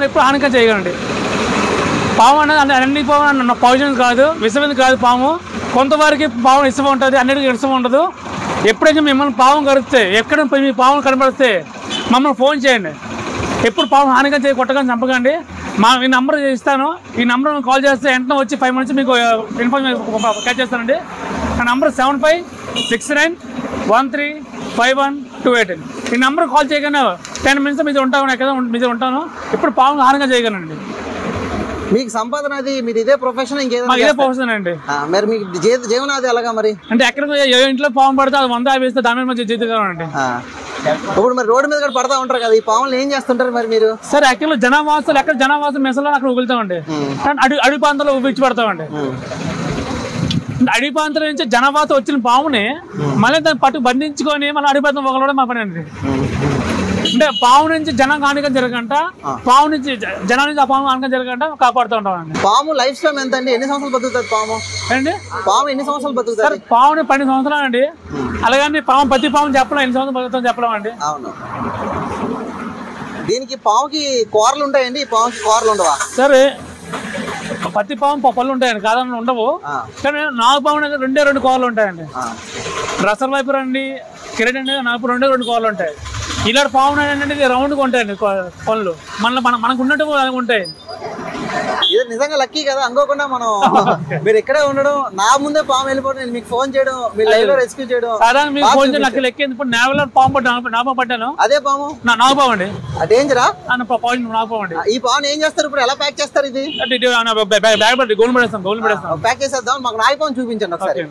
పాములు ఎప్పుడు హానికరం చేయగలండి పాము అనేది అన్ని- అన్ని పాము పాయిజన్ కాదు విషమైనది కాదు పాము కొంతవరకు పాము ఇష్టం ఉంటుంది అన్నిటికీ ఇష్టం ఉండదు ఎప్పుడైతే మిమ్మల్ని పాము కరిస్తే ఎక్కడ పోయి మీ పాము కనబడితే మమ్మల్ని ఫోన్ చేయండి ఎప్పుడు పాము హానికరం చేయ కొట్టగా చంపకండి మా ఈ నంబర్ ఇస్తాను ఈ నంబర్ కాల్ చేస్తే వెంటనే వచ్చి ఫైవ్ మినిట్స్ మీకు ఇన్ఫర్మేషన్ క్యాచ్ చేస్తానండి నా number seven five six nine one three five one two eight ఈ నంబర్ కాల్ చేయగానే టెన్ మినిట్స్ మీద ఉంటాను ఎక్కడ మీద ఉంటాను ఇప్పుడు పాము హానికరం చేయగలండి మీకు సంపాదన అది మీరు ఇదే ప్రొఫెషన్ ఇంకేదైనా మాకు ఇదే చేస్తారా? ప్రొఫెషన్ అండి ఆ, మరి మీకు జీ- జీవనాది ఎలాగా మరి అంటే ఎక్కడ ఏ ఇంట్లో పాము పడితే అది వంద యాభై ఇస్తే దాని మీద మంచి జీవితం అండి ఆ. ఇప్పుడు మరి రోడ్డు మీద కూడా పడతా ఉంటారు కదా ఈ పాములు ఏం చేస్తుంటారు మరి మీరు సరే యాక్చువల్ జనావాసాలు ఎక్కడ జనావాసం మెసలో అక్కడ ఊగులుతామండి కానీ అడి అడవి ప్రాంతాల్లో ఊపించి పెడతామండి అంటే అడవి ప్రాంతాల నుంచి జనావాసం వచ్చిన పాముని మళ్ళీ దాన్ని పట్టు బంధించుకొని మళ్ళీ అడవి ప్రాంతం ఒకలవడం మా పని అండి అంటే పాము నుంచి జనం హానికం జరగంట పాము నుంచి జ- జనం నుంచి ఆ పాము హానికం జరగంట కాపాడుతూ ఉంటామండి పాము లైఫ్ స్పాన్ ఎంత అండి ఎన్ని సంవత్సరాలు బతుకుతుంది పాము ఏంటి పాము ఎన్ని సంవత్సరాలు సార్ బతుకుతుంది పావుని పన్నెండు సంవత్సరాలు అండి అలాగని పాము ప్రతి పాము చెప్పలేం ఎన్ని సంవత్సరాలు బతుకుతాం చెప్పలేం అండి అవును దీనికి పాముకి కూరలు ఉంటాయండి ఈ పాముకి కూరలు ఉండవా సరే పత్తి పాము ప- పళ్ళు ఉంటాయండి కాదని ఉండవు ఆ. కానీ నాగు పాము అనేది రెండే రెండు కోళ్ళు ఉంటాయండి ఆ. రసల్ వైపు రండి కిరీట్ అనేది నాకు రెండే రెండు కోళ్ళు ఉంటాయి ఇలాంటి పాము అనేది రౌండ్గా ఉంటాయండి కో- పళ్ళు మన మన మనకు ఉన్నట్టు అలాగే ఉంటాయి ఇది నిజంగా లక్కీ కదా అనుకోకుండా మనం మీరు ఇక్కడే ఉండడం నా ముందే పాము వెళ్ళిపోవడం నేను మీకు ఫోన్ చేయడం మీ లైవ్ లో రెస్క్యూ చేయడం సాధారణ మీకు బాగా ఫోన్ చేసి నాకు లెక్కింది ఇప్పుడు నేవలో పాము పట్టాను నాగపాము పట్టాను అదే పాము నా నాగపాము అండి ఆ డేంజరా అన్న పాయింట్ నాగపాము అండి ఈ పాముని ఏం చేస్తారు ఇప్పుడు ఎలా ప్యాక్ చేస్తారు ఇది అంటే ఇటు నా బ్యా- బ్యా- బ్యాగ్ పట్టి గోల్డ్ పడేస్తాం గోల్డ్ పడేస్తాం ప్యాక్ చేసేద్దాం మాకు నాయి పాము చూపించండి ఒకసారి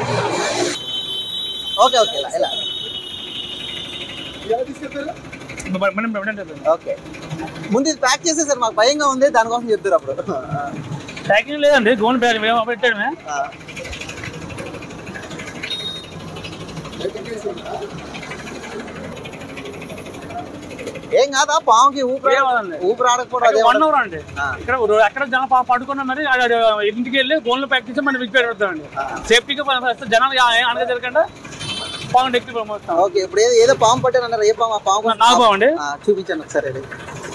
ఓకే ఓకే ఇలా ఇలా ఓకే ముందు ఇది ప్యాక్ చేసేసారు మాకు భయంగా ఉంది దానికోసం చెప్తారు అప్పుడు ప్యాకింగ్ లేదండి గోల్డ్ బ్యాగ్ పెట్టడమే ఆ. ఏం కాదా పాముకి ఊపిరి ఏం కాదండి. ఊపిరి ఆడకపోవడం అదే వన్ అవర్ అండి ఆ. ఇక్కడ ఒక- ఎక్కడ జనం పా- పడుకున్నా మరి ఆడ- ఆడ ఇంటికి వెళ్ళి గోన్లు ప్యాక్ చేసి మనం విడిచి పెడతామండి సేఫ్టీగా ప- జనాలు అనగా జరగకుండా పాము ఎక్కి పోతాం ఓకే ఇప్పుడు ఏదో ఏదో పాము పట్టారు అన్నారు ఏ పాము ఆ పాము కోసం- నాగు పాము అండి. ఆ, చూపించండి ఒకసారి అది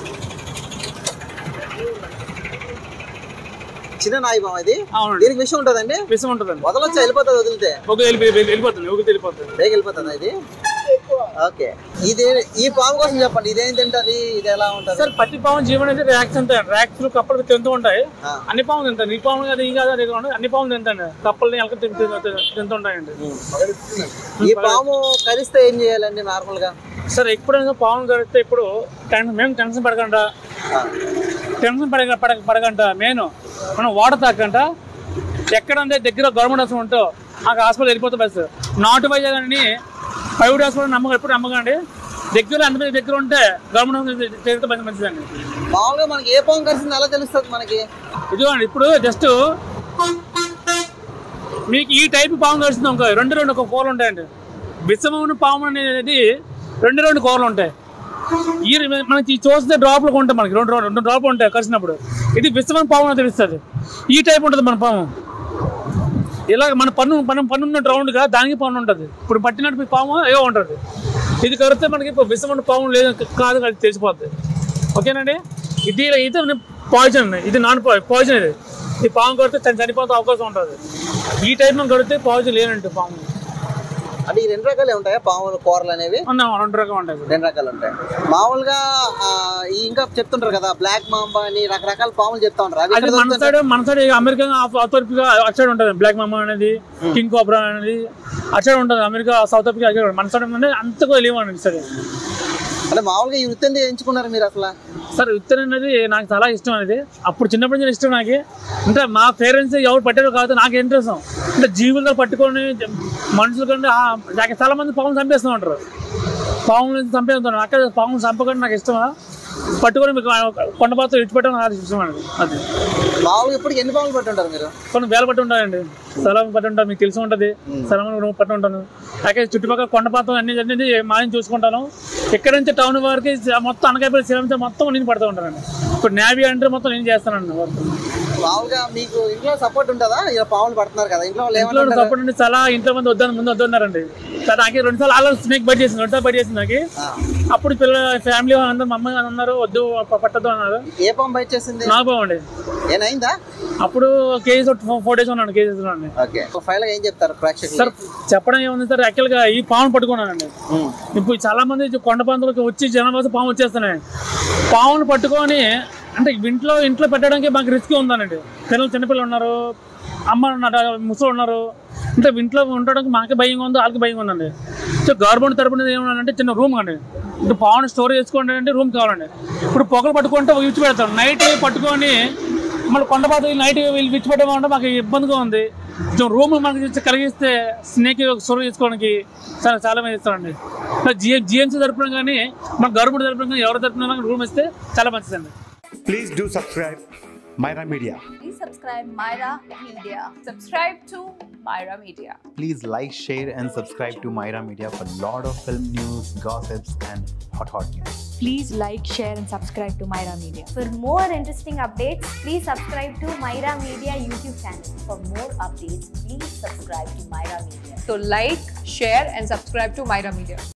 చిన్న నాయి పాము ఇది అవునండి దీనికి విషయం ఉంటుందండి విషం ఉంటుందండి వదలొచ్చా వెళ్ళిపోతుంది వదిలితే ఒక వెళ్ళి వెళ్ళి- వెళ్ళిపోతుంది ఒక వెళ్ళిపోతుంది బేగ వెళ్ళిపోతుందా ఇది ఓకే ఇది ఈ పాము కోసం చెప్పండి ఇదేం తింటది ఇది ఎలా ఉంటుంది సార్ ప్రతి పాము జీవనం అయితే ర్యాక్స్ ఉంటాయి ర్యాక్స్ కప్పలు తింటూ ఉంటాయి ఆ. అన్ని పాములు తింటాయి ఈ పాము కాదు ఈ కాదు అది కాదు అన్ని పాములు తింటాయి కప్పల్ని ఎలక తింటూ తింటుంటాయండి ఈ పాము కరిస్తే ఏం చేయాలండి నార్మల్ గా సార్ ఎప్పుడైనా పాము కడితే ఇప్పుడు టెన్షన్ మేము టెన్షన్ పడకుండా టెన్షన్ పడక పడక పడకంట మెయిన్ మనం వాటర్ తాకంట ఎక్కడంటే దగ్గర గవర్నమెంట్ హాస్పిటల్ ఉంటో ఆ హాస్పిటల్ వెళ్ళిపోతే బస్ నాటు వైద్య కానీ ప్రైవేట్ హాస్పిటల్ నమ్మకం ఎప్పుడు నమ్మకండి దగ్గర అంతమంది దగ్గర ఉంటే గవర్నమెంట్ హాస్పిటల్ చేరితే మంచి మంచిదండి మామూలుగా మనకి ఏ పాము కరిసింది ఎలా తెలుస్తుంది మనకి ఇదిగోండి ఇప్పుడు జస్ట్ మీకు ఈ టైప్ పాము కలిసింది ఇంకో రెండు రెండు ఒక కూరలు ఉంటాయండి విషమమైన పాము అనేది రెండు రెండు కూరలు ఉంటాయి ఈ మనకి చూస్తే డ్రాప్లు ఉంటాయి మనకి రెండు రెండు రెండు డ్రాప్లు ఉంటాయి కలిసినప్పుడు ఇది విషమైన పాము అని తెలుస్తుంది ఈ టైప్ ఉంటుంది మన పాము ఇలా మన పన్ను మనం పన్ను ఉన్న రౌండ్గా దానికి పన్ను ఉంటుంది ఇప్పుడు పట్టినట్టు పాము ఏవో ఉంటుంది ఇది కరిస్తే మనకి ఇప్పుడు విషమైన పాము లేదు కాదు అది తెలిసిపోద్ది ఓకేనండి ఇది ఇది పాయిజన్ ఇది నాన్ పాయిజన్ ఇది ఈ పాము కొడితే చని- చనిపోతే అవకాశం ఉంటుంది ఈ టైప్ మనం కొడితే పాయిజన్ లేనంటే పాము అంటే ఈ రెండు రకాలే ఉంటాయా పాములు కూరలు అనేవి ఉన్న రెండు రకం ఉంటాయి రెండు రకాలు ఉంటాయి మామూలుగా ఆ, ఈ ఇంకా చెప్తుంటారు కదా బ్లాక్ మాంబా అని రకరకాల పాములు చెప్తా ఉంటారు అవి అది ఎక్కడ మన దొరుకుతాయి? సైడ్ మన సైడ్ అమెరికా అతర్పిగా అటు సైడ్ ఉంటుంది బ్లాక్ మమ్మ అనేది కింగ్ కోబ్రా అనేది అటు సైడ్ ఉంటుంది అమెరికా సౌత్ ఆఫ్రికా అటు side. మన సైడ్ అంటే అంతగా లేవండి సరే అంటే మామూలుగా ఈ వృత్తి ఎందుకు ఎంచుకున్నారు మీరు అసలు సార్ విత్తనం అనేది నాకు చాలా ఇష్టం అనేది అప్పుడు చిన్నప్పటి నుంచి ఇష్టం నాకు అంటే మా పేరెంట్స్ ఎవరు పట్టారో కాదు నాకు ఇంట్రెస్ట్ అంటే జీవులుగా పట్టుకొని మనుషుల కంటే ఆ, నాకు చాలా మంది పాములు చంపేస్తూ ఉంటారు పాములు చంపేస్తుంటారు అక్కడ పాములు చంపకండి నాకు ఇష్టమా పట్టుకొని మీకు కొండపాత్ర ఇచ్చిపెట్టడం నాకు ఇష్టం అండి అది మామూలుగా ఇప్పటికి ఎన్ని పాములు పట్టుంటారు మీరు కొన్ని వేల పట్టి ఉంటాయండి స్థలం పట్టి ఉంటాను మీకు తెలిసి ఉంటుంది స్థలం రూమ్ పట్టి ఉంటాను అలాగే చుట్టుపక్కల కొండపాతం అన్ని అన్ని మాయం చూసుకుంటాను ఇక్కడ నుంచి టౌన్ వరకు మొత్తం అనకాపల్లి శ్రీలంక మొత్తం నేను పడుతూ ఉంటానండి ఇప్పుడు నేవీ అంటే మొత్తం నేను చేస్తానండి వర్క్ మామూలుగా మీకు ఇంట్లో సపోర్ట్ ఉంటుందా ఇలా పాములు పడుతున్నారు కదా ఇంట్లో వాళ్ళు ఇంట్లో ఏమంటారు సపోర్ట్ ఉండి చాలా ఇంట్లో మంది వద్దని ముందు వద్దన్నారండి సార్ నాకు రెండు సార్లు ఆల్రెడీ స్నేక్ బైట్ చేసింది రెండు సార్లు బైట్ చేసింది నాకు ఆ. అప్పుడు పిల్లల ఫ్యామిలీ అందరూ మా అమ్మ అన్నారు వద్దు ప- పట్టద్దు అన్నారు ఏ పాము బయట చేసింది నాకు బాగుండే ఏనైందా అప్పుడు కేజీస్ ఫోర్ డేస్ ఉన్నాను కేజీస్ ఉన్నాను ఓకే ఫైనల్ గా ఏం చెప్తారు ప్రేక్షకులు సార్ చెప్పడం ఏముంది సార్ యాక్చువల్గా ఈ పామును పట్టుకున్నానండి ఉమ్. ఇప్పుడు చాలా మంది ఇది కొండ పందులకు వచ్చి జనాభా పాము వచ్చేస్తున్నాయి పామును పట్టుకొని అంటే ఇంట్లో ఇంట్లో పెట్టడానికి మాకు రిస్క్ ఉందనండి పిల్లలు చిన్నపిల్లలు ఉన్నారు అమ్మ ఉన్నారు ముసలు ఉన్నారు అంటే ఇంట్లో ఉండడానికి మాకే భయంగా ఉంది వాళ్ళకి భయంగా ఉందండి సో గవర్నమెంట్ తరపున ఏమన్నానంటే చిన్న రూమ్ అండి ఇప్పుడు పావును స్టోర్ చేసుకోండి అంటే రూమ్ కావాలండి ఇప్పుడు పొగలు పట్టుకుంటే విడిచి పెడతాం నైట్ పట్టుకొని మళ్ళీ కొండపాత నైట్ వీళ్ళు విడిచిపెట్టమంటే మాకు ఇబ్బందిగా ఉంది కొంచెం రూమ్ మనకి ఇచ్చి కలిగిస్తే స్నేక్ స్టోర్ చేసుకోవడానికి చాలా చాలా మంది ఇస్తారండి జిఎ జిఎంసీ తరపున కానీ మన గవర్నమెంట్ తరపున కానీ ఎవరి తరపున కానీ రూమ్ ఇస్తే చాలా మంచిదండి Please do subscribe Myra Media. Please subscribe Myra Media. Subscribe to Myra Media. please like, share, and subscribe to Myra Media for lot of film news, gossips, and hot hot news. Please like, share, and subscribe to Myra Media. For more interesting updates, please subscribe to Myra Media YouTube channel. For more updates, please subscribe to Myra Media. So like, share and subscribe to Myra Media.